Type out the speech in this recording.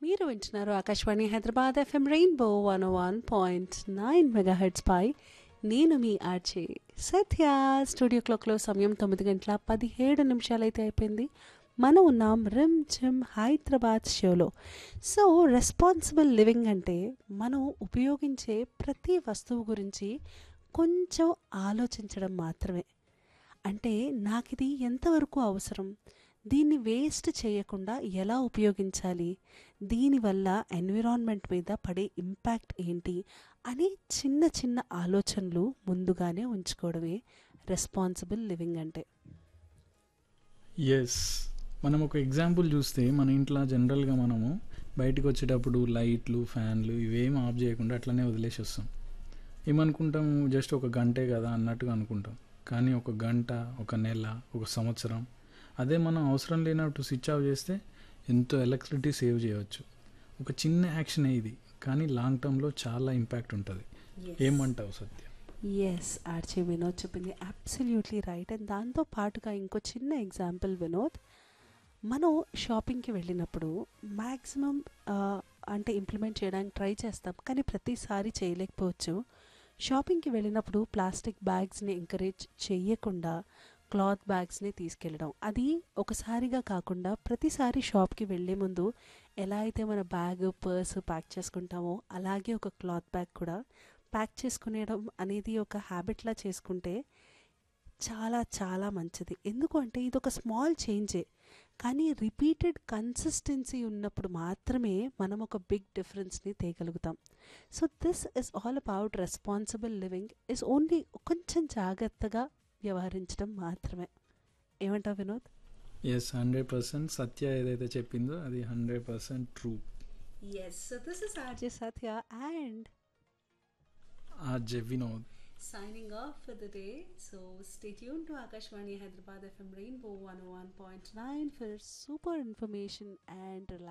మీరు వింటున్నారు Akashvani Hyderabad FM Rainbow one one point nine megahertz పై నేను మీ ఆర్జే సత్య స్టూడియో క్లాక్లో సమయం తొమ్మిది గంటల పదిహేడు నిమిషాలైతే అయిపోయింది మనం ఉన్నాం రిమ్ జిమ్ హైదరాబాద్ షోలో సో రెస్పాన్సిబుల్ లివింగ్ అంటే మనం ఉపయోగించే ప్రతి వస్తువు గురించి కొంచెం ఆలోచించడం మాత్రమే అంటే నాకు ఇది ఎంతవరకు అవసరం దీన్ని వేస్ట్ చేయకుండా ఎలా ఉపయోగించాలి దీనివల్ల ఎన్విరాన్మెంట్ మీద పడే ఇంపాక్ట్ ఏంటి అనే చిన్న చిన్న ఆలోచనలు ముందుగానే ఉంచుకోవడమే రెస్పాన్సిబుల్ లివింగ్ అంటే ఎస్ మనం ఒక ఎగ్జాంపుల్ చూస్తే మన ఇంట్లో జనరల్గా మనము బయటకు వచ్చేటప్పుడు లైట్లు ఫ్యాన్లు ఇవేం ఆఫ్ చేయకుండా అట్లనే వదిలేసి వస్తాం ఏమనుకుంటాము జస్ట్ ఒక గంటే కదా అన్నట్టుగా అనుకుంటాం కానీ ఒక గంట ఒక నెల ఒక సంవత్సరం అదే మనం అవసరం లేనట్టు స్విచ్ ఆఫ్ చేస్తే ఎంతో ఎలక్ట్రిసిటీ సేవ్ చేయవచ్చు ఒక చిన్న యాక్షనే ఇది కానీ లాంగ్ టర్మ్లో చాలా ఇంపాక్ట్ ఉంటుంది ఏమంటావు సత్య ఎస్ ఆర్చే వినోద్ చెప్పింది అబ్సల్యూట్లీ రైట్ అండ్ దాంతో పాటుగా ఇంకో చిన్న ఎగ్జాంపుల్ వినోద్ మనం షాపింగ్కి వెళ్ళినప్పుడు మ్యాక్సిమం అంటే ఇంప్లిమెంట్ చేయడానికి ట్రై చేస్తాం కానీ ప్రతిసారి చేయలేకపోవచ్చు షాపింగ్కి వెళ్ళినప్పుడు ప్లాస్టిక్ బ్యాగ్స్ని ఎంకరేజ్ చేయకుండా క్లాత్ బ్యాగ్స్ని తీసుకెళ్ళడం అది ఒకసారిగా కాకుండా ప్రతిసారి షాప్కి వెళ్ళే ముందు ఎలా అయితే మన బ్యాగ్ పర్స్ ప్యాక్ చేసుకుంటామో అలాగే ఒక క్లాత్ బ్యాగ్ కూడా ప్యాక్ చేసుకునేయడం అనేది ఒక హ్యాబిట్లా చేసుకుంటే చాలా చాలా మంచిది ఎందుకు అంటే ఇది ఒక స్మాల్ చేంజే కానీ రిపీటెడ్ కన్సిస్టెన్సీ ఉన్నప్పుడు మాత్రమే మనం ఒక బిగ్ డిఫరెన్స్ని తేగలుగుతాం so this is all about responsible living is only కొంచెం జాగ్రత్తగా వ్యవహరించడం మాత్రమే ఏమంటావు Vinod yes hundred percent Satya ఏదైతే చెప్పిందో అది hundred percent true yes so this is RJ Satya and uh Vinod signing off for the day. So stay tuned to Akashwani Hyderabad FM Rainbow 101.9 for super information and